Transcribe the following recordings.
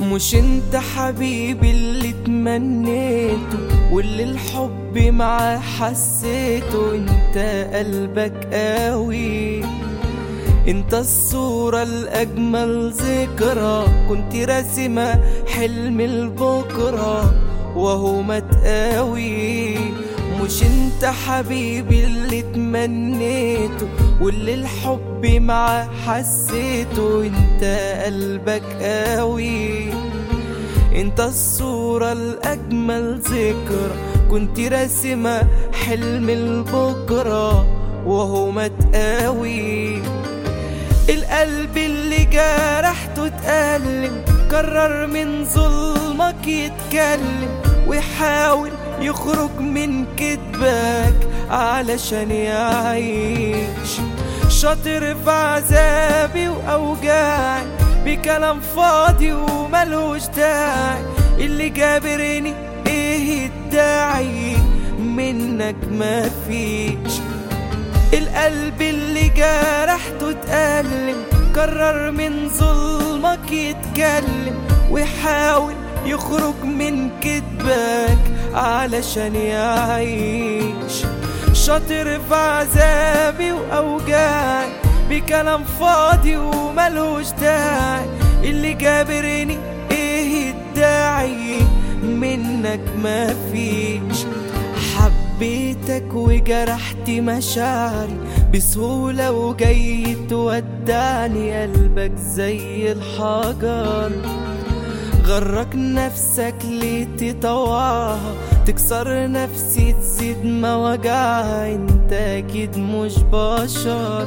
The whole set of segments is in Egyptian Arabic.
مش انت حبيبي اللي تمنيته واللي الحب معاه حسيته انت قلبك قوي انت الصورة الأجمل ذكرى كنت راسمة حلم البكرة وهو متقاوي مش انت حبيبي اللي تمنيته واللي الحب معاه حسيته انت قلبك قوي انت الصورة الأجمل ذكرى كنت راسمة حلم البكرة وهو متقاوي القلب اللي جرحته اتألم قرر من ظلمك يتكلم ويحاول يخرج من كدبك علشان يعيش شاطر في عذابي وأوجاعي بكلام فاضي وملوش داعي اللي جابرني ايه الداعي منك مفيش القلب اللي جرحته اتألم قرر من ظلمك يتكلم ويحاول يخرج من كدبك علشان يعيش شاطر في عذابي وأوجاعي بكلام فاضي وملوش داعي اللي جابرني ايه الداعي منك مفيش حبيتك وجرحت مشاعري بسهولة وجاي تودعني قلبك زي الحجر غرك نفسك ليه تطوعها تكسر نفسي تزيد ما وجعها انت اكيد مش بشر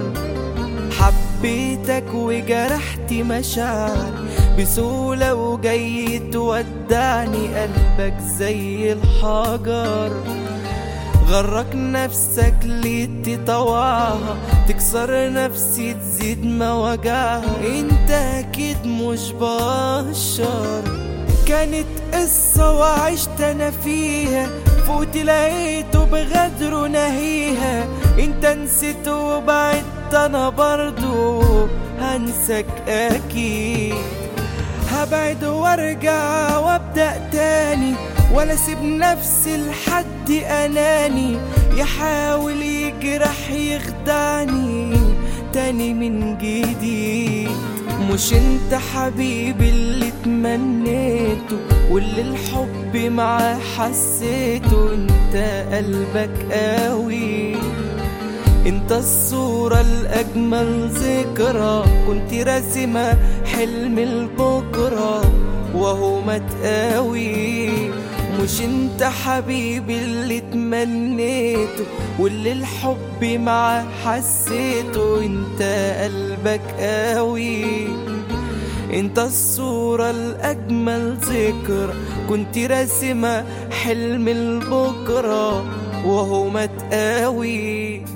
حبيتك وجرحت مشاعري بسهولة وجاي تودعني قلبك زي الحجر غرك نفسك ليه تطوعها تكسر نفسي تزيد ما وجعها انت اكيد مش بشر كانت قصة وعشت انا فيها فوت لقيته بغدر نهيها انت نسيت وبعدت انا برضو هنسك اكيد هبعد وارجع وابدأ تاني ولا سيب نفسي لحد اناني يحاول يجرح يخدعني تاني من جديد مش انت حبيبي اللي تمنيته واللي الحب معاه حسيته انت قلبك قوي انت الصورة الأجمل ذكرى كنت راسمة حلم البكرة وهو متقاوي مش انت حبيبي اللي تمنيته واللي الحب معاه حسيته انت قلبك قوي انت الصورة الأجمل ذكرى كنت راسمة حلم البكرة وهو متقاوي